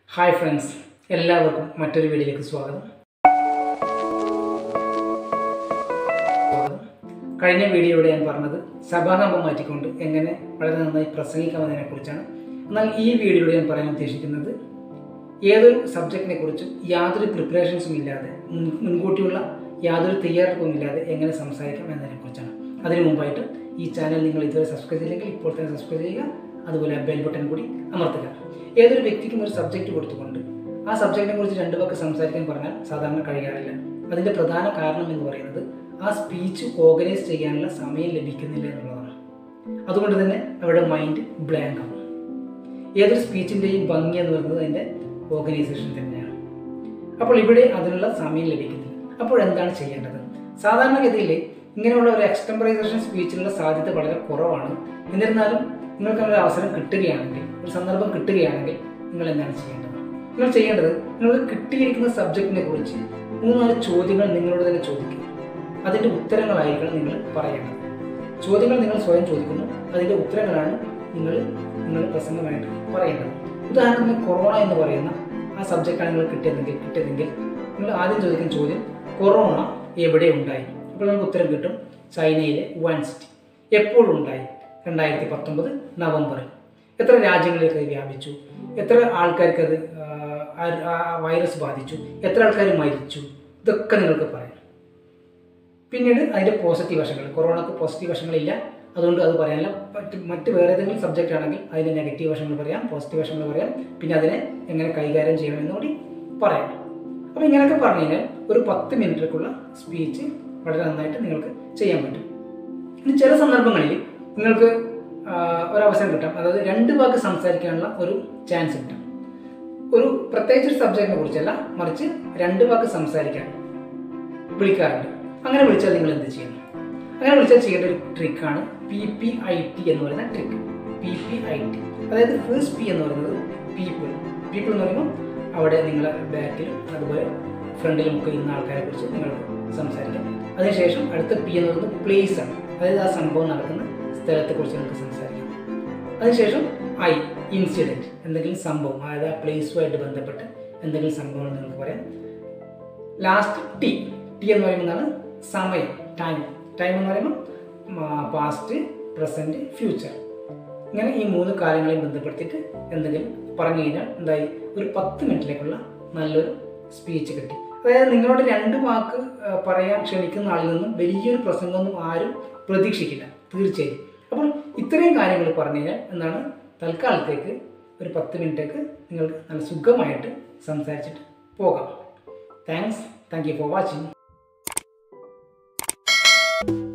Hi friends എല്ലാവർക്കും മറ്റൊരു വീഡിയോയിലേക്ക് സ്വാഗതം സ്വാഗതം. കഴിഞ്ഞ വീഡിയോയുടെ ഞാൻ പറഞ്ഞത് സഭാകമ്പം മാറ്റിക്കൊണ്ട് എങ്ങനെ വളരെ നന്നായി പ്രസംഗിക്കാമെന്നതിനെ കുറിച്ചാണ് എന്നാൽ ഈ വീഡിയോയിൽ ഞാൻ പറയാൻ ഉദ്ദേശിക്കുന്നത് ഏതൊരു സബ്ജക്റ്റിനെ കുറിച്ചും യാതൊരു പ്രിപ്പറേഷൻസും ഇല്ലാതെ മുൻ- മുൻകൂട്ടിയുള്ള യാതൊരു തയ്യാറെടുപ്പും ഇല്ലാതെ എങ്ങനെ സംസാരിക്കാം എന്നതിനെ കുറിച്ചാണ് അതിനു മുമ്പായിട്ട് ഈ ചാനൽ നിങ്ങൾ ഇതുവരെ സബ്സ്ക്രൈബ് ചെയ്തില്ലെങ്കിൽ ഇപ്പോൾ തന്നെ സബ്സ്ക്രൈബ് ചെയ്യുക അതുപോലെ ബെൽ ബട്ടൺ കൂടി അമർത്തുക ഏതൊരു വ്യക്തിക്കും ഒരു സബ്ജക്റ്റ് കൊടുത്തുകൊണ്ട് ആ സബ്ജക്റ്റിനെ കുറിച്ച് രണ്ട് വാക്ക് സംസാരിക്കാൻ പറഞ്ഞാൽ സാധാരണ കഴിയാറില്ല അതിൻ്റെ പ്രധാന കാരണം എന്ന് പറയുന്നത് ആ സ്പീച്ച് ഓർഗനൈസ് ചെയ്യാനുള്ള സമയം ലഭിക്കുന്നില്ല എന്നുള്ളതാണ് അതുകൊണ്ട് തന്നെ അവരുടെ മൈൻഡ് ബ്ലാങ്ക് ആവും ഏതൊരു സ്പീച്ചിൻ്റെയും ഭംഗി എന്ന് പറയുന്നത് അതിൻ്റെ ഓർഗനൈസേഷൻ തന്നെയാണ് അപ്പോൾ ഇവിടെ അതിനുള്ള സമയം ലഭിക്കുന്നില്ല അപ്പോൾ എന്താണ് ചെയ്യേണ്ടത് സാധാരണഗതിയിൽ ഇങ്ങനെയുള്ള ഒരു എക്സ്റ്റംപറൈസേഷൻ സ്പീച്ചിനുള്ള സാധ്യത വളരെ കുറവാണ് എന്നിരുന്നാലും നിങ്ങൾക്ക് ഒരു അവസരം കിട്ടുകയാണെങ്കിൽ ഒരു സന്ദർഭം കിട്ടുകയാണെങ്കിൽ നിങ്ങൾ എന്താണ് ചെയ്യേണ്ടത് നിങ്ങൾ ചെയ്യേണ്ടത് നിങ്ങൾക്ക് കിട്ടിയിരിക്കുന്ന സബ്ജക്റ്റിനെ കുറിച്ച് മൂന്നാല് ചോദ്യങ്ങൾ നിങ്ങളോട് തന്നെ ചോദിക്കുക അതിൻ്റെ ഉത്തരങ്ങളായിരിക്കണം നിങ്ങൾ പറയേണ്ടത് ചോദ്യങ്ങൾ നിങ്ങൾ സ്വയം ചോദിക്കുന്നു അതിൻ്റെ ഉത്തരങ്ങളാണ് നിങ്ങൾ നിങ്ങൾ പ്രസംഗമായിട്ട് പറയേണ്ടത് ഉദാഹരണത്തിന് കൊറോണ എന്ന് പറയുന്ന ആ സബ്ജക്റ്റാണ് നിങ്ങൾ കിട്ടിയതെങ്കിൽ കിട്ടിയതെങ്കിൽ നിങ്ങൾ ആദ്യം ചോദിക്കുന്ന ചോദ്യം കൊറോണ എവിടെ ഉണ്ടായി അപ്പോൾ നമുക്ക് ഉത്തരം കിട്ടും ചൈനയിലെ വൺ സിറ്റി എപ്പോൾ ഉണ്ടായി രണ്ടായിരത്തി പത്തൊമ്പത് നവംബറിൽ എത്ര രാജ്യങ്ങളിലേക്ക് അത് വ്യാപിച്ചു എത്ര ആൾക്കാർക്ക് അത് ആ, ആ- ആ വൈറസ് ബാധിച്ചു എത്ര ആൾക്കാർ മരിച്ചു ഇതൊക്കെ നിങ്ങൾക്ക് പറയാം പിന്നീട് അതിൻ്റെ പോസിറ്റീവ് വശങ്ങൾ കൊറോണക്ക് പോസിറ്റീവ് വശങ്ങളില്ല അതുകൊണ്ട് അത് പറയാനില്ല മറ്റ് മറ്റ് വേറെ ഏതെങ്കിലും സബ്ജക്റ്റ് ആണെങ്കിൽ അതിൻ്റെ നെഗറ്റീവ് വശങ്ങൾ പറയാം പോസിറ്റീവ് വശങ്ങൾ പറയാം പിന്നെ അതിനെ എങ്ങനെ കൈകാര്യം ചെയ്യണമെന്ന് കൂടി പറയാം അപ്പോൾ ഇങ്ങനെയൊക്കെ പറഞ്ഞു കഴിഞ്ഞാൽ ഒരു പത്ത് മിനിറ്റിലേക്കുള്ള സ്പീച്ച് വളരെ നന്നായിട്ട് നിങ്ങൾക്ക് ചെയ്യാൻ പറ്റും ഇനി ചില സന്ദർഭങ്ങളിൽ നിങ്ങൾക്ക് ആ, ഒരവസരം കിട്ടാം അതായത് രണ്ട് വാക്ക് സംസാരിക്കാനുള്ള ഒരു ചാൻസ് കിട്ടാം ഒരു പ്രത്യേകിച്ച് ഒരു സബ്ജക്റ്റിനെ കുറിച്ചല്ല മറിച്ച് രണ്ട് വാക്ക് സംസാരിക്കാൻ വിളിക്കാറുണ്ട് അങ്ങനെ വിളിച്ചാൽ നിങ്ങൾ എന്ത് ചെയ്യണം അങ്ങനെ വിളിച്ചാൽ ചെയ്യേണ്ട ഒരു ട്രിക്കാണ് പി പി ഐ ടി എന്ന് പറയുന്ന trick P P I T അതായത് ഫസ്റ്റ് പി എന്ന് പറയുന്നത് പീപ്പിൾ പീപ്പിൾ എന്ന് പറയുമ്പോൾ അവിടെ നിങ്ങളെ ബാക്കിലും അതുപോലെ ഫ്രണ്ടിലും ഒക്കെ ഇരുന്ന ആൾക്കാരെ കുറിച്ച് നിങ്ങൾക്ക് സംസാരിക്കാം അതിനുശേഷം അടുത്ത പി എന്ന് പറയുന്നത് പ്ലേസ് ആണ് അതായത് ആ സംഭവം നടക്കുന്ന സ്ഥലത്തെക്കുറിച്ച് നിങ്ങൾക്ക് സംസാരിക്കാം അതിനുശേഷം ഐ ഇൻസിഡൻറ്റ് എന്തെങ്കിലും സംഭവം അതായത് ആ പ്ലേസുമായിട്ട് ബന്ധപ്പെട്ട് എന്തെങ്കിലും സംഭവങ്ങൾ നിങ്ങൾക്ക് പറയാം ലാസ്റ്റ് ടി ടി എന്ന് പറയുന്നതാണ് സമയം ടൈം ടൈം എന്ന് പറയുമ്പോൾ പാസ്റ്റ് പ്രസൻറ്റ് ഫ്യൂച്ചർ ഇങ്ങനെ ഈ മൂന്ന് കാര്യങ്ങളെയും ബന്ധപ്പെടുത്തിയിട്ട് എന്തെങ്കിലും പറഞ്ഞു കഴിഞ്ഞാൽ എന്തായി ഒരു പത്ത് മിനിറ്റിലേക്കുള്ള നല്ലൊരു സ്പീച്ച് കിട്ടി അതായത് നിങ്ങളോട് രണ്ട് വാക്ക് ആ, പറയാൻ ക്ഷണിക്കുന്ന ആളിൽ നിന്നും വലിയൊരു പ്രസംഗമൊന്നും ആരും പ്രതീക്ഷിക്കില്ല തീർച്ചയായും അപ്പോൾ ഇത്രയും കാര്യങ്ങൾ പറഞ്ഞു കഴിഞ്ഞാൽ എന്താണ് തൽക്കാലത്തേക്ക് ഒരു പത്ത് മിനിറ്റേക്ക് നിങ്ങൾക്ക് നല്ല സുഖമായിട്ട് സംസാരിച്ചിട്ട് പോകാം thanks thank you for watching